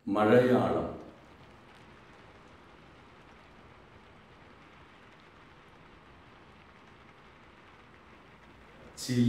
മഴയാളം ചില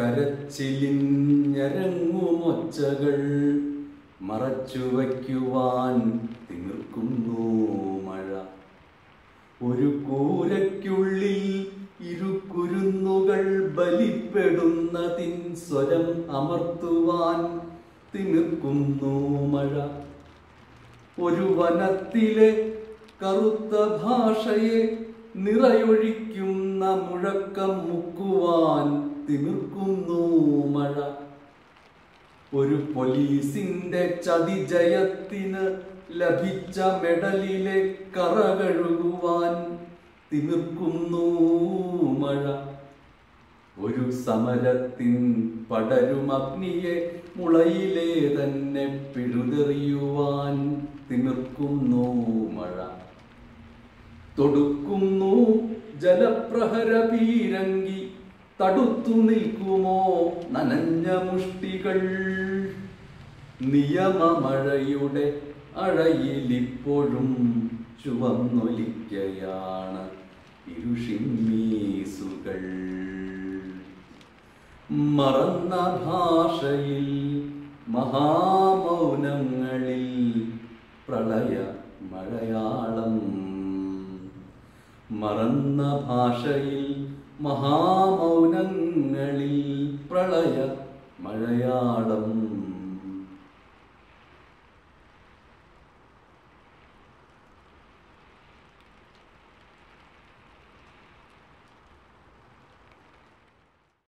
കരച്ചിലിഞ്ഞരങ്ങുമൊച്ചകൾ മറച്ചുവയ്ക്കുവാൻ തിമിർക്കുന്നു മഴ ഒരു കൂരയ്ക്കുള്ളിൽ ഇരുക്കുരുന്നുകൾ ബലിപ്പെടുന്നതിൻ സ്വരം അമർത്തുവാൻ തിമിർക്കുന്നു മഴ ഒരു വനത്തിലെ കറുത്ത ഭാഷയെ നിറയൊഴിക്കുന്ന മുഴക്കം മുക്കുവാൻ തിമിർക്കുന്നു മഴ ഒരു പോലീസിന്റെ ചതിജയത്തിന് ലഭിച്ച മെഡലിലെ കറ കഴുകുവാൻ തിമിർക്കുന്നു മഴ ഒരു സമരത്തിൻ പടരുമഗ്നിയെ മുളയിലെ തന്നെ പിഴുതെറിയുവാൻ തിമിർക്കുന്നു മഴ തൊടുക്കുന്നു ജലപ്രഹര പീരങ്കി തടുത്തു നിൽക്കുമോ നനഞ്ഞ മുഷ്ടികൾ നിയമമഴയുടെ അഴയിലിപ്പോഴും ചുവന്നൊലിക്കയാണ് ഇരുഷിമ്മീസുകൾ മറന്ന ഭാഷയിൽ മഹാമൗനങ്ങളിൽ പ്രളയ മഴയാളം മറന്ന ഭാഷയിൽ മഹാമൗനങ്ങളിൽ പ്രളയ മഴയാളം